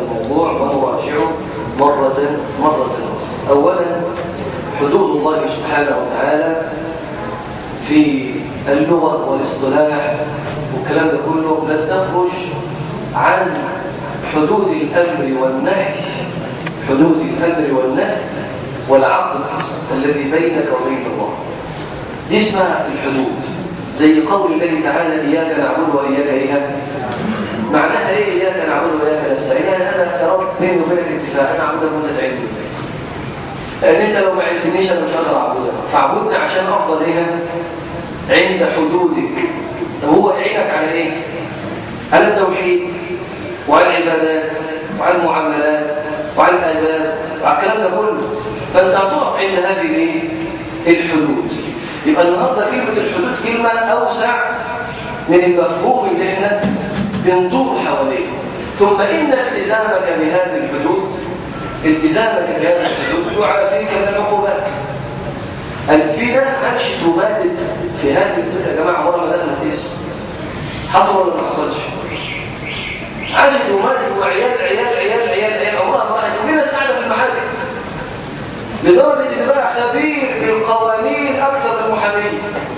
الموضوع ونراجعه مرة مرة أولا حدود الله سبحانه وتعالى في اللغة والاصطلاح والكلام ده كله لا تخرج عن حدود الأمر والنهي حدود الأمر والنهي والعقد الذي بينك وبين الله دي اسمها الحدود زي قول الله تعالى إياك نعبد وإياك إياك معناها إيه إياك نعبد وإياك نستعين يعني أنا يا رب بيني وبينك اتفاق أنا أعبدك وأنت تعبدني لأن أنت لو ما عرفتنيش أنا مش هقدر أعبدك فاعبدني عشان أفضل إيه عند حدودك طب هو يعينك على إيه؟ على التوحيد وعلى العبادات وعلى المعاملات وعلى الآداب وعلى الكلام ده كله فأنت هتقف عند هذه الحدود يبقى النهارده كلمة الحدود كلمة أوسع من المفهوم اللي احنا بندور حواليه ثم إن التزامك بهذه الحدود التزامك بهذه الحدود يعلى فيك من العقوبات أن في ناس عادش تبادل في هذه الدنيا يا جماعة مرة ما دخلت اسم حصل ولا ما حصلش عادش تبادل وعيال عيال عيال عيال عيال عمرها ما راحت وفي ناس قاعدة في المحاكم لدرجة ان بقى خبير بالقوانين أكثر من المحامين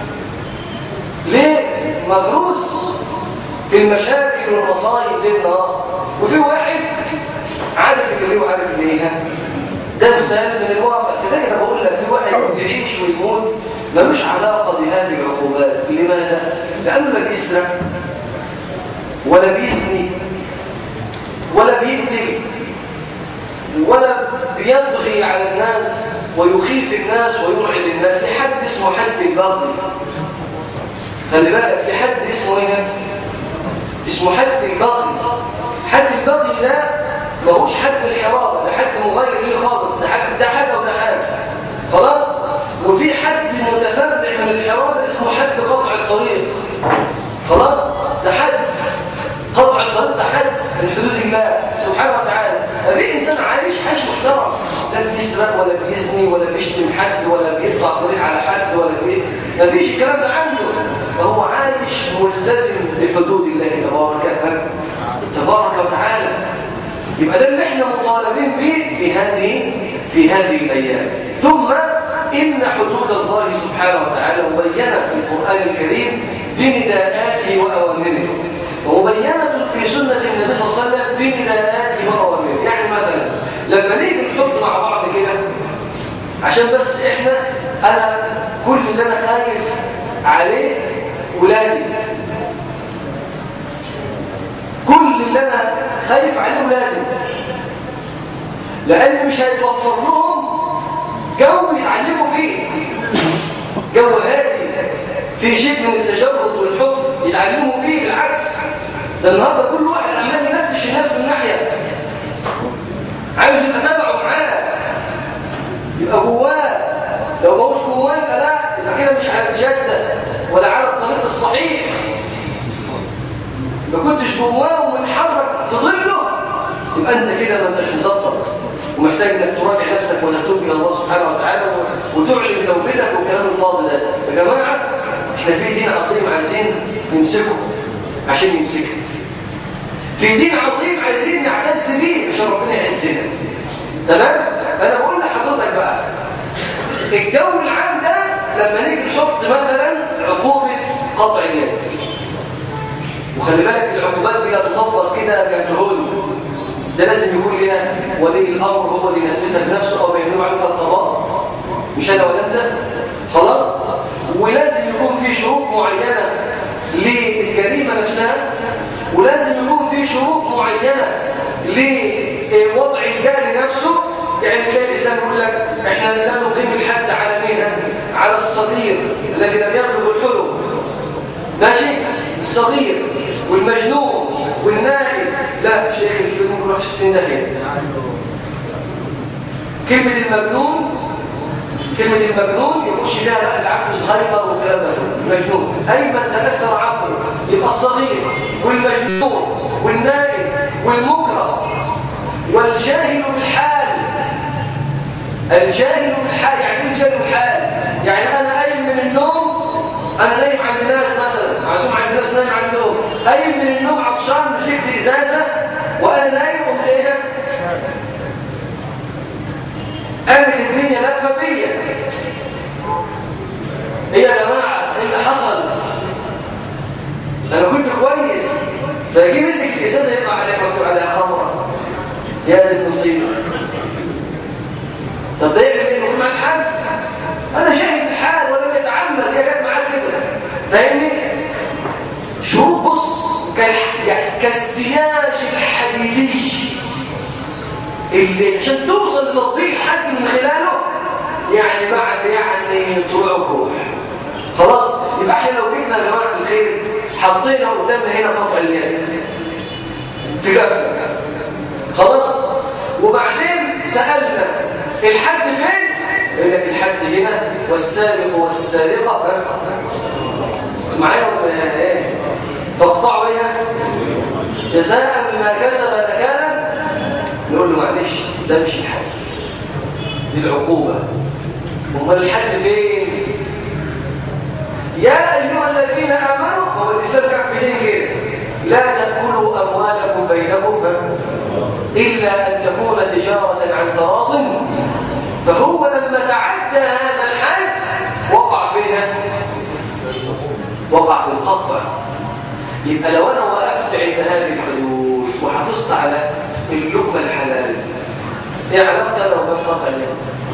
ليه؟ مدروس في المشاكل والمصايب ليل نهار وفي واحد عارف اللي ليه وعارف اللي هنا ده مثال من الواقع كده انا بقول لك في واحد يعيش ويموت ملوش علاقة بهذه العقوبات لماذا؟ لأنه لا بيسرق ولا بيزني ولا بيقتل ولا بيبغي على الناس ويخيف الناس ويرعب الناس في حد اسمه حد الباطل خلي بالك في حد اسمه ايه اسمه حد الباطل حد الباطل ده ماهوش حد الحرابه ده حد مغير ليه خالص ده حد ده حاجه وده حاجه خلاص وفي حد متفرع من الحرابه اسمه حد قطع الطريق خلاص ده حد قطع الطريق ده حد من حدود الله سبحانه وتعالى في انسان عايش عايش محترم لا بيسرق ولا بيزني ولا بيشتم حد ولا بيقطع طريق على حد ولا بي... ما فيش الكلام ده عنده فهو عايش ملتزم بحدود الله تبارك تبارك وتعالى يبقى ده اللي احنا مطالبين به في هذه في هذه الايام ثم ان حدود الله سبحانه وتعالى مبينه في القران الكريم بنداءاته واوامره ومبينه في سنه النبي صلى الله عليه وسلم بنداءاته واوامره يعني مثلا لما نيجي نحط مع بعض كده عشان بس احنا انا كل اللي انا خايف عليه ولادي كل اللي انا خايف عليه ولادي لان مش هيتوفر لهم جو يتعلموا فيه جو هادي في شيء من التجرد والحب يتعلموا فيه بالعكس ده النهارده كل واحد عمال ينفش الناس من ناحيه عايز يتتابعوا معاه يبقى جواه لو ما هوش جواه لا يبقى كده مش على الجاده ولا على الطريق الصحيح ما كنتش جواه ومتحرك تضله يبقى انت كده ما انتش مظبط ومحتاج انك تراجع نفسك وتتوب الى الله سبحانه وتعالى وتعلن توبتك والكلام الفاضي ده يا جماعه احنا في دين عظيم عايزين نمسكه عشان يمسكه في دين عظيم عايزين نعتز بيه عشان ربنا يعزنا تمام انا بقول لحضرتك بقى الجو العام ده لما نيجي نحط مثلا عقوبه قطع اليد وخلي بالك العقوبات دي لا تطبق كده كجهود ده لازم يكون لنا ولي الامر هو اللي ينفذها بنفسه او بيعملوا عليها القضاء مش انا ولا انت خلاص ولازم يكون في شروط معينه للجريمه نفسها ولازم يكون في شروط معينه لوضع الجاري نفسه يعني تلاقي الانسان يقول لك احنا لا نقيم الحد على مين على الصغير الذي لم يبلغ الحلم ماشي الصغير والمجنون والنائم لا شيخ الفيلم يروح في السن ده كلمة المجنون كلمة المجنون يخش فيها العقل الصغير والكلام ده المجنون أي من تأثر عقله يبقى الصغير والمجنون والنائم والمكره والجاهل بالحال الجاهل بالحال يعني ايه جاهل بالحال يعني انا قايم من النوم انا نايم عند ناس مثلا عزوم عند ناس نايم عند النوم قايم من النوم عطشان مسكت ازازه وانا نايم قمت ايه فيا ايه يا جماعه ايه اللي حصل انا كنت كويس فاجي مسك الازازه يطلع عليها مكتوب عليها خمره يا دي المصيبه طب ده يعمل ايه المفروض مع الحال انا شاهد الحال ولم يتعمد هي جت معاه كده فاهمني شوف بص كالسياج الحديدي اللي عشان توصل لتطبيق حد من خلاله يعني بعد يعني طلوع الروح خلاص يبقى احنا لو جبنا يا جماعه الخير حطينا قدامنا هنا قطع اليد في جنب خلاص وبعدين سالنا الحد فين يقول لك الحد هنا والسارق والسارقه معايا ولا ايه فاقطعوا ايه جزاء بما كسب نكالا نقول له معلش ده مش الحد دي العقوبه امال الحد فين يا ايها الذين امنوا هو الاسلام كان في دين كده لا تاكلوا اموالكم بينكم الا ان تكون تجاره عن تراض فهو لما تعدى هذا الحد وقع فيها وقع في القطع يبقى لو انا وقفت عند هذه الحدود وحافظت على اللقمه الحلال ايه علاقتها لو كان قطع اليوم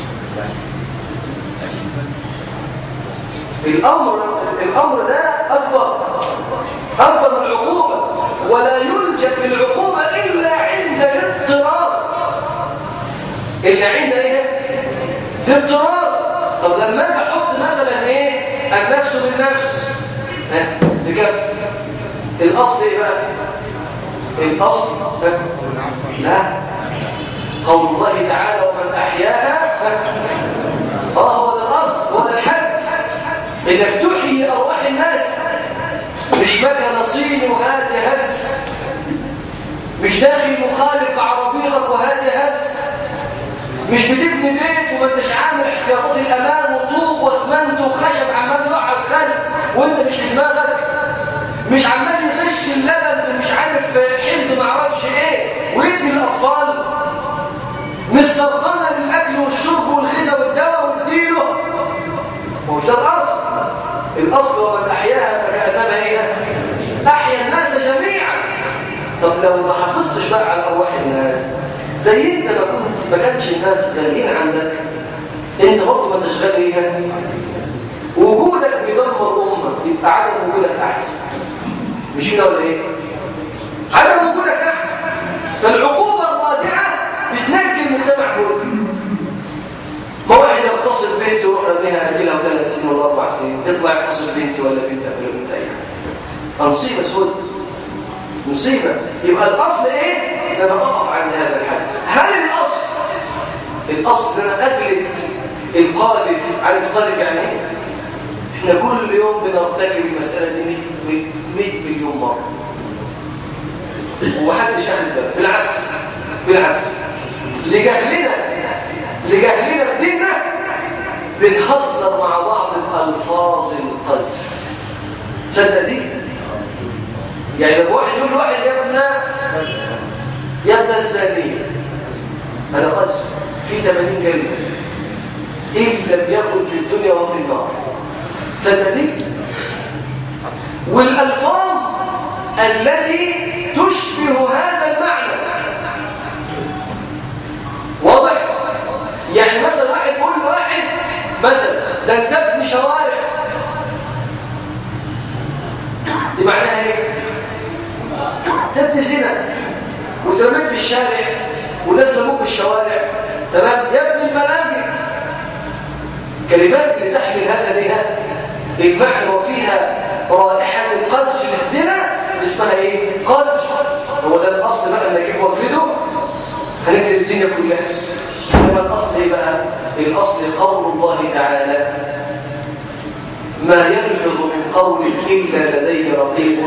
الامر الامر ده اكبر اكبر من العقوبه ولا يلجا في العقوبه الا عند الاضطرار الا عند ايه الاضطرار طب لما اجي احط مثلا ايه النفس بالنفس ها بجد الاصل ايه بقى الاصل لا قول الله تعالى ومن احياها اه هو ده الاصل هو ده الحد انك تحيي ارواح الناس مش مكنه صيني وهات هز مش داخل مخالف بعربيتك وهات هز مش بتبني بيت وما انتش عامل احتياطات الامان وطوب واسمنت وخشب عمال يقع على الخلف وانت مش في دماغك مش عمال يغش اللبن مش عارف حلد ما اعرفش ايه ويدي الاطفال مش سرطانه للاكل والشرب والغذاء والدواء واديله هو ده الاصل الاصل ومن احياها فكانما هي احيا الناس جميعا طب لو ما حافظتش بقى على ارواح الناس زي انت ما كنت ما كانش الناس غاليين عندك انت برضه ما انتش غالي ليها وجودك بيدمر امك يبقى عدم وجودك احسن مش كده ولا ايه عدم وجودك احسن فالعقوبه الرادعه بتنجي المجتمع كله ما واحد يغتصب بنتي ويروح رميها اجلها ثلاث سنين ولا اربع سنين يطلع يغتصب بنتي ولا بنتك ولا بنت اي حاجه مصيبه سود مصيبه يبقى الاصل ايه؟ ان انا اقف عند هذا الحد هل الاصل الاصل ان انا اجلد القالب عارف القالب يعني ايه؟ احنا كل يوم بنرتكب المساله دي 100 مليون مره ومحدش ياخد باله بالعكس بالعكس لجهلنا لجهلنا بديننا بنهزر مع بعض الالفاظ القذف تصدق دي يعني لو واحد يقول لواحد يا ابن يا ابن الزانية هذا قذف في 80 كلمة إن لم يخرج في الدنيا وفي النار تصدق دي والألفاظ التي تشبه هذا المعنى واضح يعني مثلا واحد يقول لواحد مثلا ده انت ابن شوارع دي معناها ايه تبني زنا وترميت في الشارع والناس رموك في الشوارع تمام يا ابن الملاجئ كلمات اللي تحمل هذا بها المعنى وفيها رائحة القدس للزنا اسمها ايه قدس هو ده الاصل بقى ان اجيب واجلده هنجلد الدنيا كلها انما الاصل ايه بقى الاصل قول الله تعالى ما يلفظ من قول الا لديه رقيب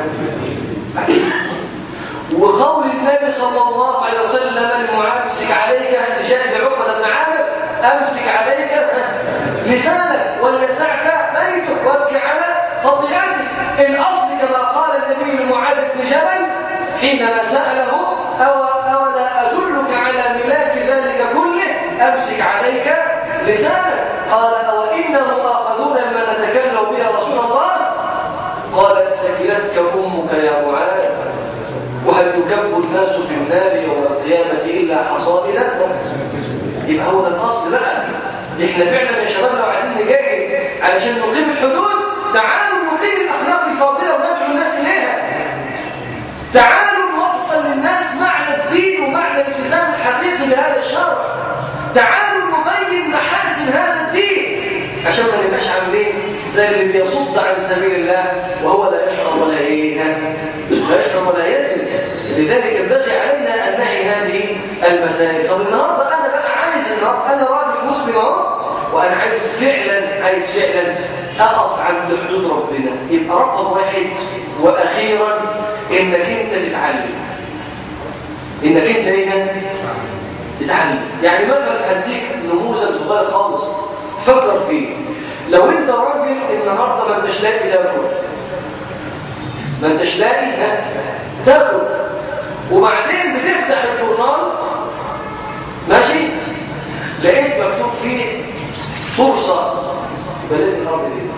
وقول النبي صلى الله عليه وسلم المعامسك عليك جاء بعقبه بن عامر امسك عليك لسانك وليسعك بيتك وابكي على خطيئتك الاصل كما قال النبي لمعاذ بن جبل حينما ساله او اولا ادلك على ملاك ذلك كله امسك عليك لسانا قال أوإنا مؤاخذون لما نتكلم بها رسول الله قالت سكلتك أمك يا معاذ وهل يكب الناس في النار يوم القيامة إلا حصائد يبقى هو ده الأصل بقى احنا فعلا يا شباب لو عايزين نجاهد علشان نقيم الحدود تعالوا نقيم الأخلاق الفاضلة وندعو الناس إليها تعالوا نوصل للناس معنى الدين ومعنى الالتزام الحقيقي بهذا الشرع تعالوا نبين محاسن هذا الدين عشان ما نبقاش عاملين زي اللي بيصد عن سبيل الله وهو لا يشعر ولا ايه لا يشعر ولا يدري لذلك ينبغي علينا ان نعي هذه المسائل طب النهارده انا بقى عايز النهارده انا راجل مسلم اهو وانا عايز فعلا عايز فعلا اقف عند حدود ربنا يبقى رقم واحد واخيرا انك انت تتعلم انك انت ايه تتعلم يعني مثلا هديك نموذج صغير خالص فكر فيه لو انت راجل النهارده ما انتش لاقي تاكل ما انتش لاقي تاكل وبعدين بتفتح الجورنال ماشي لقيت مكتوب فيه فرصه بلاد الارض دي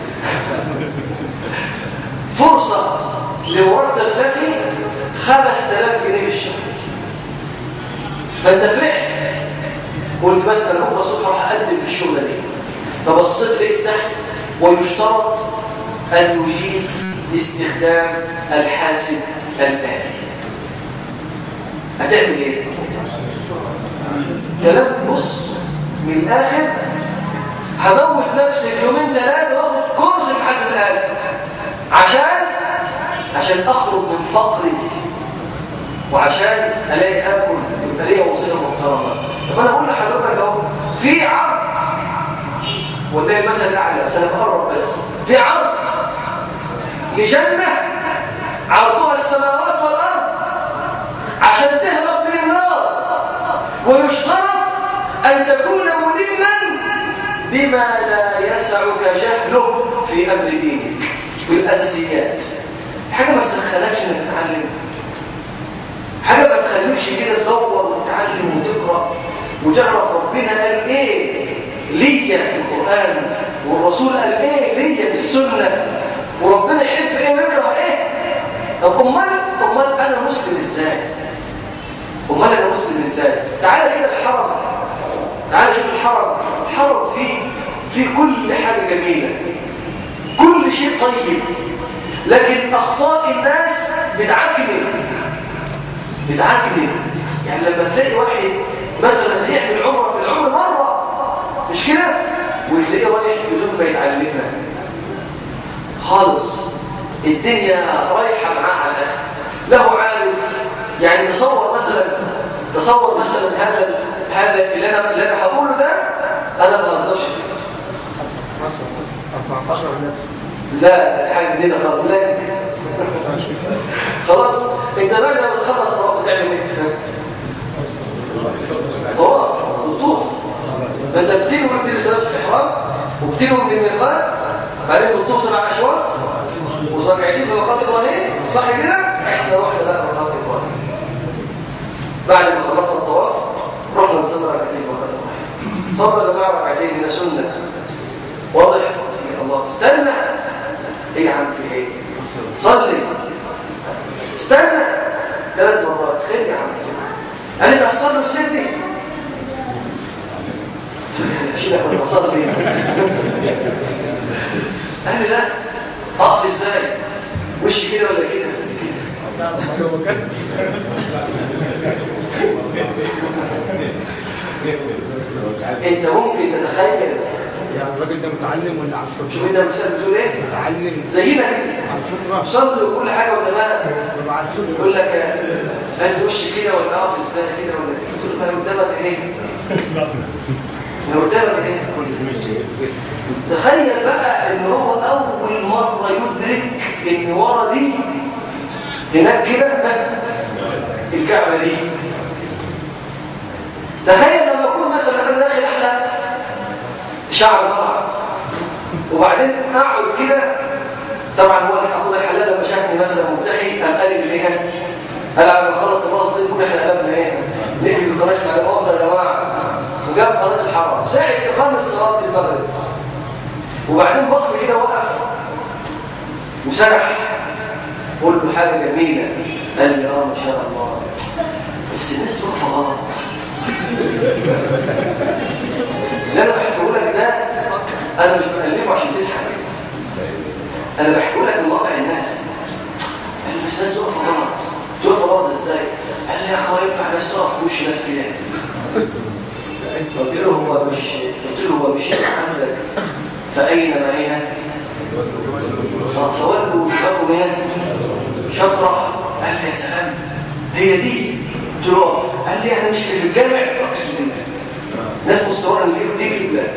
فرصه لمرتب ذكي 5000 جنيه في الشهر فانت فرحت قلت بس انا بكره الصبح راح اقدم في الشغله دي فبصيت لقيت تحت ويشترط ان يجيز استخدام الحاسب الآلي هتعمل ايه كلام بص من الاخر هموت نفسي في يومين ثلاثه واخد كورس الحاسب الآلي عشان عشان اخرج من فقري وعشان الاقي اكل يبقى ليا وصيه محترمه طب انا بقول لحضرتك اهو في عرض والله المثل الاعلى بس انا بقرب بس في عرض لجنه عرضها السماوات والارض عشان تهرب من النار ويشترط ان تكون ملما بما لا يسعك جهله في امر دينك بالاساسيات حاجه ما تدخلكش انك تتعلم حاجه ما تخليكش كده تدور وتتعلم وتقرا وتعرف ربنا قال ايه ليا في القران والرسول قال ايه ليا في السنه وربنا يحب ايه ويكره ايه طب امال امال انا مسلم ازاي امال انا مسلم ازاي تعالى كده الحرم تعالى شوف الحرم الحرم فيه فيه كل حاجه جميله كل شيء طيب لكن اخطاء الناس بتعكنن بتعكنن يعني لما تلاقي واحد مثلا يعمل عمره في العمر مره مش كده وتلاقيه رايح بدون ما يتعلمها خالص الدنيا رايحه معاه على الاخر له عارف يعني تصور مثلا تصور مثلا هذا هذا اللي انا اللي انا هقوله ده انا ما بهزرش فيه مثلا 14 لا حاجه جديده خالص لا خلاص انت بعد ما تخلص طواف بتعمل ايه طواف وطوف فانت بتنوي بتلبس لبس الاحرام وبتنوي من الميقات بعدين بتطوف سبع اشواط وراجعين في مقام ابراهيم صح كده احنا رحنا بقى مقام ابراهيم بعد ما خلصنا الطواف رحنا نصلي ركعتين مقام ابراهيم صلى جماعه ركعتين من سنه واضح يا الله استنى ايه يا عم في ايه صلي استنى ثلاث مرات خير يا عم قال لي اصلي وسيبني اشيلك ولا اصلي قال لي لا اقف ازاي وش كده ولا كده انت ممكن تتخيل يعني الراجل ده متعلم ولا على الفطره؟ شوف انت مثلا بتقول ايه متعلم زينا على الفطره صلي وكل حاجه وتمام ولا على الفطره يقول لك انت وش كده ولا اقف ازاي كده ولا كده تقول له قدامك ايه لو قدامك ايه تخيل بقى ان هو اول مره يدرك ان ورا دي هناك كده الكعبه دي تخيل لما اكون مثلا انا داخل احلى شعر طبعا وبعدين اقعد كده طبعا هو اخوض الحلال لما شافني مثلا مبتحي قام قال لي ايه قال على خلط الراس دي كل احنا قلبنا ايه نقلي بالخراج على افضل يا جماعه وجاب قناه الحرم ساعه اقامه صلاه المغرب وبعدين بص كده وقف وسرح قول له حاجه جميله قال لي اه ما شاء الله بس الناس تقف غلط اللي انا بحكيه لك ده انا مش بألفه عشان تضحك انا بحكي لك من واقع الناس قال لي بس الناس تقف غلط تقف غلط ازاي قال لي يا اخويا ينفع بس تقف في وش ناس كده قلت له هو مش قلت له هو مش هنا عندك فاين ما هنا فولوا وشربوا من شطرة قال لي يا سلام هي دي قلت له قال لي انا مش في الجامع اقصد انت ناس مستوى اللي فيه دي لا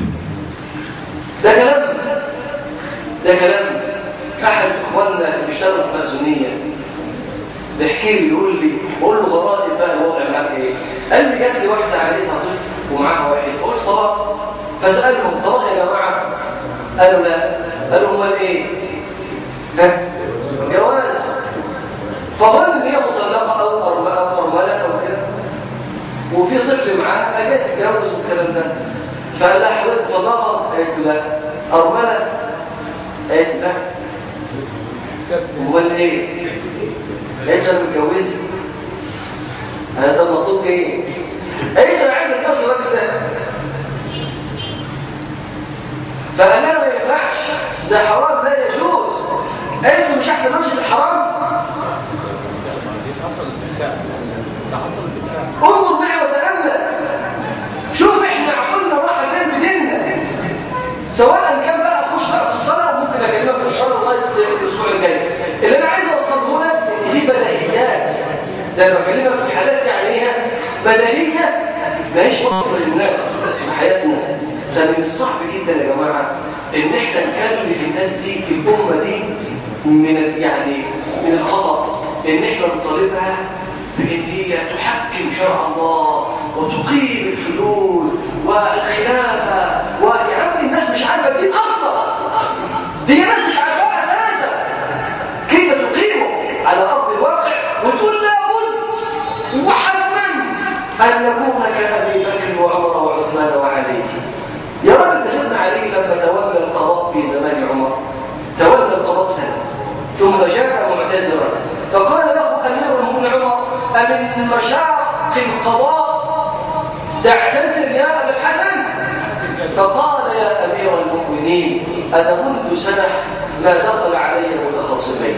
ده كلام ده كلام احد اخواننا اللي بيشتغلوا في المأذونية بيحكي لي يقول لي بقول له غرائب بقى الوضع معاك ايه قال لي جات لي واحده عليها طفل ومعاها واحد قلت طلاق فسالهم طلاق يا جماعه قالوا لا قالوا امال ايه ها جواز فظن ان هي مطلقه او ارمله او ارمله او كده وفي طفل معاها اجت تتجوز والكلام ده فقال لها حضرتك مطلقه قالت له لا ارمله قالت لا امال ايه قالت له متجوزه هذا المطلوب ايه ايش انا عايز اتجوز الراجل ده فقال لها ما ينفعش ده حرام لا يجوز قالت له مش احسن نمشي في الحرام انظر معي وتأمل شوف احنا عقولنا راح فين بديننا سواء كان بقى اخش بقى في الصلاه ممكن اكلمك في الصلاه لغايه الاسبوع الجاي اللي انا عايز اوصله لك ان دي بديهيات ده انا بكلمك في حالات يعني ايه بديهيه ما هيش مصر للناس بس في حياتنا فمن الصعب جدا يا جماعه ان احنا نكلف الناس دي الامه دي من ال- يعني من الخطا ان احنا نطالبها بان هي تحكم شرع الله وتقيم الحدود والخلافه ويا عم الناس مش عارفه الدين اصلا دي ناس مش عارفاها اساسا كيف تقيمه على ارض الواقع وتقول لابد وحتما ان نكون كابي بكر وعمر وعثمان وعلي يا رب سيدنا علي لما تولى القضاء في زمان عمر تولى القضاء سنه ثم جاء معتذرا فقال له امير المؤمنين عمر امن مشاق القضاء تعتذر يا ابا الحسن فقال يا امير المؤمنين انا منذ سنه ما دخل علي متخصصين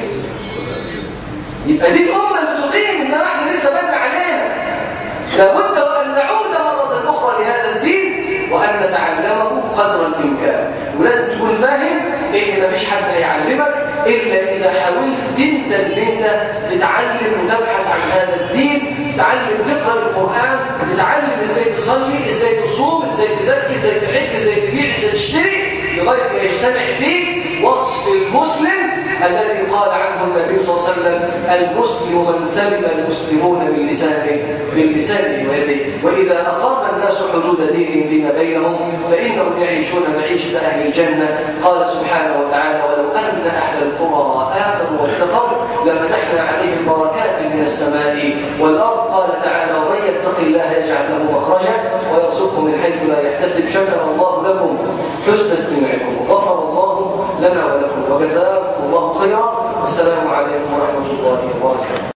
يبقى دي الامه اللي تقيم انما احنا لسه بدري علينا لابد وان نعود مره اخرى لهذا الدين وان نتعلمه قدر الامكان ولازم تكون فاهم ان مفيش حد هيعلمك الا اذا حاولت انت ان انت تتعلم وتبحث عن هذا الدين تتعلم تقرا القران تتعلم ازاي تصلي ازاي تصوم ازاي تزكي ازاي تحج ازاي تبيع ازاي تشتري لغايه ما يجتمع فيك وصف المسلم الذي قال عنه النبي صلى الله عليه وسلم المسلم من سلم المسلمون من لسانه من لسانه ويده واذا اقام الناس حدود دينهم فيما بينهم فانهم يعيشون معيشه اهل الجنه قال سبحانه وتعالى ولو ان اهل القرى امنوا واتقوا لفتحنا عليهم بركات من السماء والارض قال تعالى ومن يتق الله يجعل له مخرجا ويرزقه من حيث لا يحتسب شكر الله لكم حسن استماعكم وغفر الله لنا ولكم وجزاكم الله خيرا والسلام عليكم ورحمه الله وبركاته